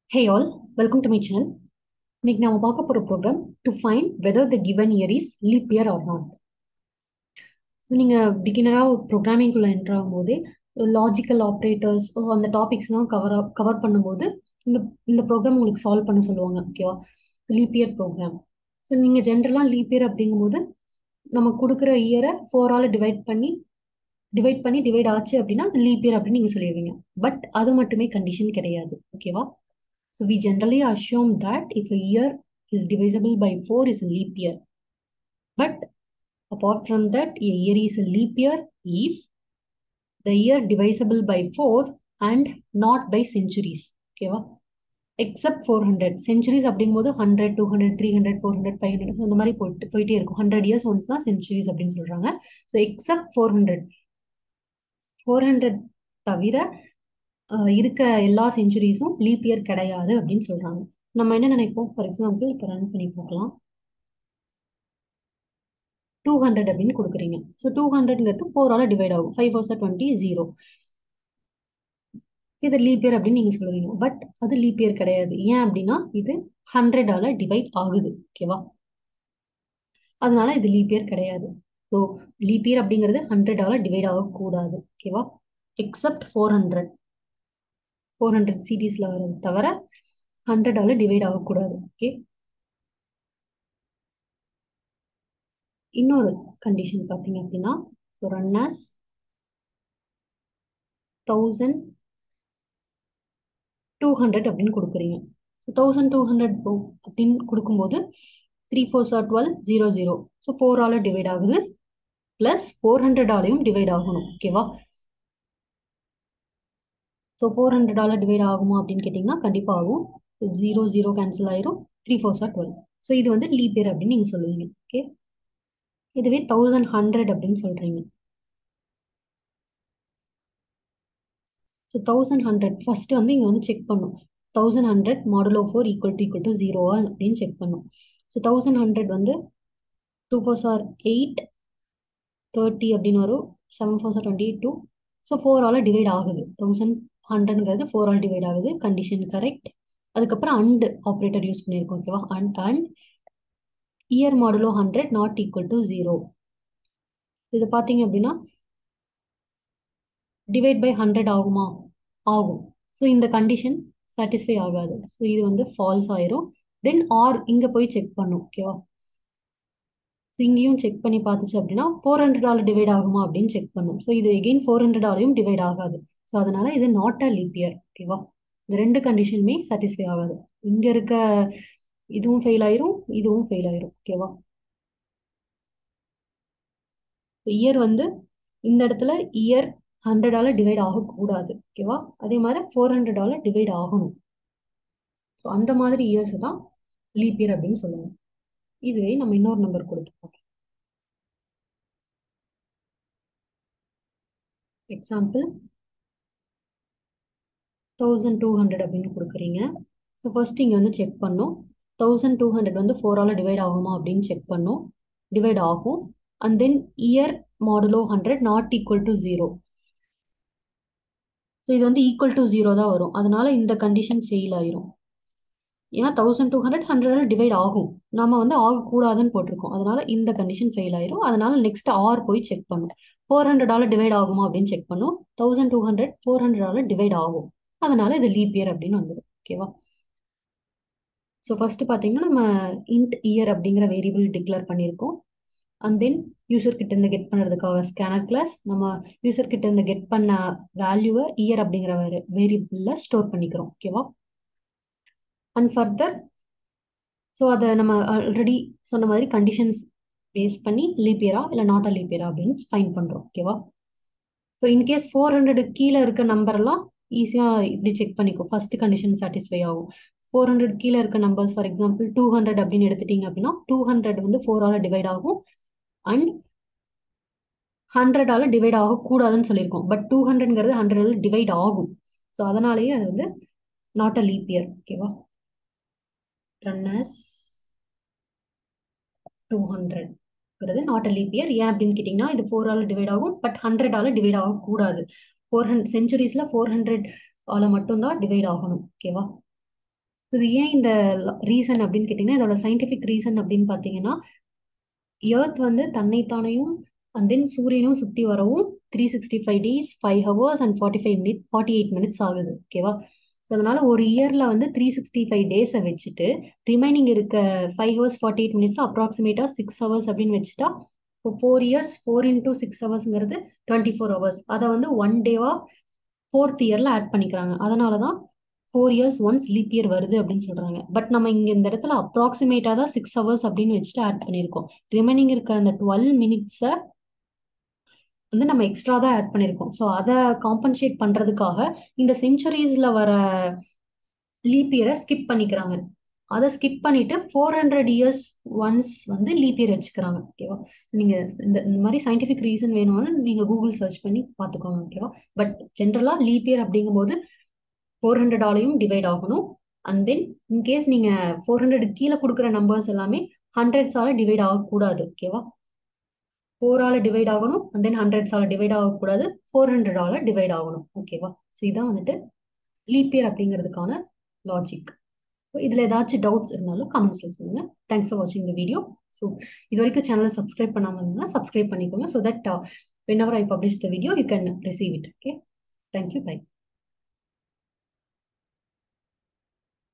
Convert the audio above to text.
Hey all, welcome to my channel. இன்னைக்கு நாம பார்க்க போற program to find whether the given year is leap year or not so நீங்கள் பிகினராக ப்ரோக்ராமிங்குள்ளே என்ட்ரு ஆகும்போதே லாஜிக்கல் ஆப்ரேட்டர்ஸ் அந்த டாபிக்ஸ்லாம் கவர் கவர் பண்ணும்போது இந்த இந்த ப்ரோக்ராம் உங்களுக்கு சால்வ் பண்ண சொல்லுவாங்க ஓகேவா லீப் இயர் ப்ரோக்ராம் ஸோ நீங்கள் ஜென்ரலாக லீப் இயர் அப்படிங்கும்போது நம்ம கொடுக்குற இயரை ஃபோரால் டிவைட் பண்ணி டிவைட் பண்ணி டிவைட் ஆச்சு அப்படின்னா லீப் இயர் அப்படின்னு நீங்கள் சொல்லிடுவீங்க பட் அது மட்டுமே கண்டிஷன் கிடையாது ஓகேவா So we generally assume that if a year is divisible by 4 is a leap year. But apart from that, a year is a leap year if the year divisible by 4 and not by centuries. ஓகேவா except four hundred centuries அப்படிங்கும்போது hundred two hundred three hundred four hundred five hundred அந்த மாதிரி போயிட்டு போயிட்டே இருக்கும் hundred years once தான் centuries அப்படின்னு சொல்றாங்க so except four hundred four hundred தவிர அஹ் இருக்க எல்லா செஞ்சுரிஸும் லீப் இயர் கிடையாது அப்படின்னு சொல்றாங்க நம்ம என்ன நினைப்போம் ஃபார் எக்ஸாம்பிள் இப்போ ரன் பண்ணி பார்க்கலாம் டூ ஹண்ட்ரட் அப்படின்னு கொடுக்குறீங்க ஸோ டூ ஹண்ட்ரட்ங்கிறது ஃபோரால டிவைட் ஆகும் ஃபைவ் ஃபோர் டுவெண்ட்டி ஜீரோ இது லீப் இயர் அப்படின்னு நீங்க சொல்லுவீங்க பட் அது லீப் இயர் கிடையாது ஏன் அப்படின்னா இது ஹண்ட்ரடால டிவைட் ஆகுது ஓகேவா அதனால இது லீப் இயர் கிடையாது ஸோ லீப் இயர் அப்படிங்கிறது ஹண்ட்ரடால டிவைட் ஆகக்கூடாது ஓகேவா except four hundred four hundred சீரீஸ்ல வரது தவிர ஹண்ட்ரடால டிவைட் ஆகக்கூடாது ஓகே இன்னொரு கண்டிஷன் பார்த்தீங்க அப்படின்னா run as thousand two hundred அப்படின்னு கொடுக்குறீங்க தௌசண்ட் டூ ஹண்ட்ரட் அப்படின்னு கொடுக்கும்போது three fours are twelve zero zero so ஃபோரால டிவைட் ஆகுது ப்ளஸ் ஃபோர் ஹண்ட்ரடாலையும் டிவைட் ஆகணும் ஓகேவா ஸோ ஃபோர் ஹண்ட்ரட் டாலர் டிவைட் ஆகுமா அப்படின்னு கேட்டிங்கன்னா கண்டிப்பாக ஆகும் ஜீரோ ஜீரோ கேன்சல் ஆயிரும் three fours are twelve so இது வந்து லீப் இயர் அப்படின்னு நீங்கள் சொல்லுவீங்க ஓகே இதுவே தௌசண்ட் ஹண்ட்ரட் அப்படின்னு சொல்கிறீங்க ஸோ தௌசண்ட் ஹண்ட்ரட் ஃபர்ஸ்ட் வந்து இங்கே வந்து செக் பண்ணும் thousand hundred model of four equal to equal to ஜீரோவா அப்படின்னு செக் பண்ணும் ஸோ தௌசண்ட் ஹண்ட்ரட் வந்து two fours are eight thirty அப்படின்னு வரும் seven fours are twenty two so ஃபோரால் டிவைட் ஆகுது தௌசண்ட் ஹண்ட்ரட்ங்கிறது ஃபோரால் டிவைட் ஆகுது கண்டிஷன் கரெக்ட் அதுக்கப்புறம் அண்ட் ஆப்ரேட்டர் யூஸ் பண்ணியிருக்கோம் ஓகேவா and and year modulo hundred not equal to zero இது பார்த்தீங்க அப்படின்னா டிவைட் பை ஹண்ட்ரட் ஆகுமா ஆகும் ஸோ இந்த கண்டிஷன் சாட்டிஸ்ஃபை ஆகாது ஸோ இது வந்து ஃபால்ஸ் ஆயிரும் தென் ஆர் இங்கே போய் செக் பண்ணும் ஓகேவா ஸோ இங்கேயும் செக் பண்ணி பார்த்துச்சு அப்படின்னா ஃபோர் ஹண்ட்ரடால டிவைட் ஆகுமா அப்படின்னு செக் பண்ணும் ஸோ இது எகெயின் ஃபோர் ஹண்ட்ரடாலையும் டிவைட் ஆகாது ஸோ அதனால இது நாட் அ லீப் இயர் ஓகேவா இந்த ரெண்டு கண்டிஷனுமே சாட்டிஸ்ஃபை ஆகாது இங்க இருக்க இதுவும் ஃபெயில் ஆயிரும் இதுவும் ஃபெயில் ஆயிரும் ஓகேவா இயர் வந்து இந்த இடத்துல இயர் ஹண்ட்ரடால டிவைட் ஆகக்கூடாது ஓகேவா அதே மாதிரி ஃபோர் ஹண்ட்ரடால டிவைட் ஆகணும் ஸோ அந்த மாதிரி இயர்ஸ் தான் லீப் இயர் அப்படின்னு சொல்லுவோம் இதுவே நம்ம இன்னொரு நம்பர் கொடுத்துருக்கோம் எக்ஸாம்பிள் தௌசண்ட் டூ ஹண்ட்ரட் அப்படின்னு கொடுக்குறீங்க ஸோ ஃபர்ஸ்ட் இங்கே வந்து செக் பண்ணோம் தௌசண்ட் டூ ஹண்ட்ரட் வந்து ஃபோரால் டிவைட் ஆகுமா அப்படின்னு செக் பண்ணோம் டிவைட் ஆகும் and then year modulo hundred not equal to zero so இது வந்து ஈக்குவல் டு ஜீரோ தான் வரும் அதனால இந்த கண்டிஷன் ஃபெயில் ஆயிரும் ஏன்னா thousand two hundred hundred divide ஆகும் நம்ம வந்து ஆகக்கூடாதுன்னு போட்டிருக்கோம் அதனால இந்த கண்டிஷன் ஃபெயில் ஆயிரும் அதனால நெக்ஸ்ட் ஆர் போய் செக் பண்ணும் ஃபோர் ஹண்ட்ரடால டிவைட் ஆகுமா அப்படின்னு செக் பண்ணும் தௌசண்ட் டூ ஹண்ட்ரட் ஃபோர் ஹண்ட்ரடால டிவைட் ஆகும் அதனால இது லீப் இயர் அப்படின்னு வந்துடும் ஓகேவா ஸோ ஃபர்ஸ்ட் பார்த்தீங்கன்னா நம்ம இன்ட் இயர் அப்படிங்கிற வேரியபிள் டிக்ளேர் பண்ணியிருக்கோம் அண்ட் தென் யூசர் கிட்ட இருந்து கெட் பண்ணுறதுக்காக ஸ்கேனர் கிளாஸ் நம்ம யூசர் கிட்ட இருந்து கெட் பண்ண வேல்யூவை இயர் அப்படிங்கிற வேரியபிளில் ஸ்டோர் பண்ணிக்கிறோம் ஓகேவா அண்ட் ஃபர்தர் ஸோ அதை நம்ம ஆல்ரெடி சொன்ன மாதிரி கண்டிஷன்ஸ் பேஸ் பண்ணி லீப் இயரா இல்லை நாட் அ லீப் இயரா அப்படின்னு ஃபைன் பண்ணுறோம் ஓகேவா ஸோ இன்கேஸ் ஃபோர் ஹண்ட்ரடு கீழே இருக்க நம்பர்லாம் ஈஸியாக இப்படி செக் பண்ணிக்கோ ஃபர்ஸ்ட் கண்டிஷன் சாட்டிஸ்ஃபை ஆகும் ஃபோர் ஹண்ட்ரட் கீழே இருக்க numbers for example two hundred அப்படின்னு எடுத்துட்டீங்க அப்படின்னா டூ ஹண்ட்ரட் வந்து ஃபோரால் டிவைட் ஆகும் அண்ட் ஹண்ட்ரடால டிவைட் ஆகக்கூடாதுன்னு சொல்லியிருக்கோம் பட் டூ ஹண்ட்ரட்ங்கிறது ஹண்ட்ரடால டிவைட் ஆகும் ஸோ அதனாலேயே அது வந்து நாட் அ லீப் இயர் ஓகேவா run as two hundred not a leap year ஏன் அப்படின்னு கேட்டிங்கன்னா இது ஃபோரால டிவைட் ஆகும் பட் ஹண்ட்ரடால டிவைட் ஆகக்கூடாது ஃபோர் ஹண்ட்ரட் சென்ச்சுரிஸில் ஃபோர் ஹண்ட்ரட் ஆல மட்டும்தான் டிவைட் ஆகணும் ஓகேவா இது ஏன் இந்த ரீசன் அப்படின்னு கேட்டிங்கன்னா இதோட சயின்டிஃபிக் ரீசன் அப்படின்னு பார்த்தீங்கன்னா எர்த் வந்து தன்னைத்தானையும் அண்ட் தென் சூரியனும் சுற்றி வரவும் three sixty five days five hours and forty five minute forty eight minutes ஆகுது ஓகேவா ஸோ அதனால ஒரு இயரில் வந்து த்ரீ சிக்ஸ்டி ஃபைவ் டேஸை வச்சுட்டு ரிமைனிங் இருக்க five hours forty eight minutes அப்ராக்சிமேட்டாக சிக்ஸ் ஹவர்ஸ் அப்படின்னு வச்சுட்டா இப்போ four years four into six ஹவர்ஸ்ங்கிறது டுவெண்ட்டி ஃபோர் ஹவர்ஸ் அதை வந்து ஒன் டேவாக ஃபோர்த் இயரில் ஆட் பண்ணிக்கிறாங்க அதனால தான் four years once leap year வருது அப்படின்னு சொல்கிறாங்க பட் நம்ம இங்கே இந்த இடத்துல அப்ராக்சிமேட்டாக தான் சிக்ஸ் ஹவர்ஸ் அப்படின்னு வச்சுட்டு ஆட் பண்ணியிருக்கோம் ரிமைனிங் இருக்க அந்த டுவெல் மினிட்ஸை வந்து நம்ம எக்ஸ்ட்ரா தான் ஆட் பண்ணியிருக்கோம் ஸோ அதை காம்பன்சேட் பண்ணுறதுக்காக இந்த செஞ்சுரிஸில் வர லீப் இயரை ஸ்கிப் பண்ணிக்கிறாங்க அதை ஸ்கிப் பண்ணிட்டு ஃபோர் ஹண்ட்ரட் இயர்ஸ் ஒன்ஸ் வந்து லீப் இயர் வச்சுக்கிறாங்க ஓகேவா நீங்கள் இந்த இந்த மாதிரி சயின்டிஃபிக் ரீசன் வேணும்னு நீங்கள் கூகுள் சர்ச் பண்ணி பார்த்துக்கோங்க ஓகேவா பட் ஜென்ரலாக லீப் இயர் அப்படிங்கும்போது ஃபோர் ஹண்ட்ரடாலையும் டிவைட் ஆகணும் அண்ட் தென் இன்கேஸ் நீங்கள் ஃபோர் ஹண்ட்ரட் கீழே கொடுக்குற நம்பர்ஸ் எல்லாமே ஹண்ட்ரட்ஸால டிவைட் ஆகக்கூடாது ஓகேவா ஃபோரால் டிவைட் ஆகணும் அண்ட் தென் ஹண்ட்ரட்ஸால் டிவைட் ஆகக்கூடாது ஃபோர் ஹண்ட்ரடால டிவைட் ஆகணும் ஓகேவா ஸோ இதான் வந்துட்டு லீப் இயர் அப்படிங்கிறதுக்கான லாஜிக் இதில் ஏதாச்சும் டவுட்ஸ் இருந்தாலும் கமெண்ட்ஸில் சொல்லுங்கள் தேங்க்ஸ் ஃபார் வாட்சிங் த வீடியோ ஸோ இது வரைக்கும் சேனலை சப்ஸ்கிரைப் பண்ணாமல் இருந்தீங்கன்னா சப்ஸ்கிரைப் பண்ணிக்கோங்க so that whenever I publish the video you can receive it okay thank you by